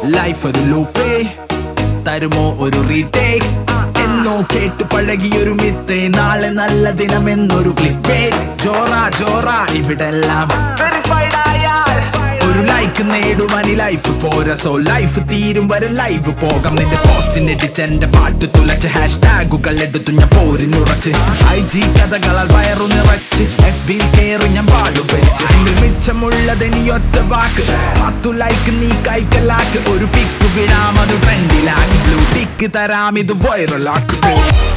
life ഒരു ലൂപ്പേ തരുമോ ഒരു റീടേക്ക് എന്നോ കേട്ട് പഴകിയൊരു മിത്ത് നാളെ നല്ല ദിനമെന്നൊരു ക്ലിക്ക് ജോറ ജോറ ഇവിടെല്ലാം ഒരു ലൈക്ക് നേടുവാനി ലൈഫ് പോരാ സോ ലൈഫ് തീരും വരെ ലൈവ് പോകാം നിന്റെ പോസ്റ്റിന് ഇടിച്ച് എന്റെ പാട്ട് തുലച്ച് ഹാഷ് ടാഗുകൾ എടുത്തു ഞാൻ പോരിനുറച്ച് ഐ ജി കഥകളാൽ വയറു നിറച്ച് എഫ് ബിയിൽ കയറി ഞാൻ പാടും വെച്ച് എന്റെ മിച്ചമുള്ളത് നീ ഒറ്റ വാക്ക് പത്തു ലൈക്ക് നീ കൈക്കലാക്ക് ഒരു പിക്ക് വിടാം അത് ട്രെൻഡിലാക്ക് ബ്ലൂ ടിക്ക് തരാം ഇത് വൈറലാക്ക്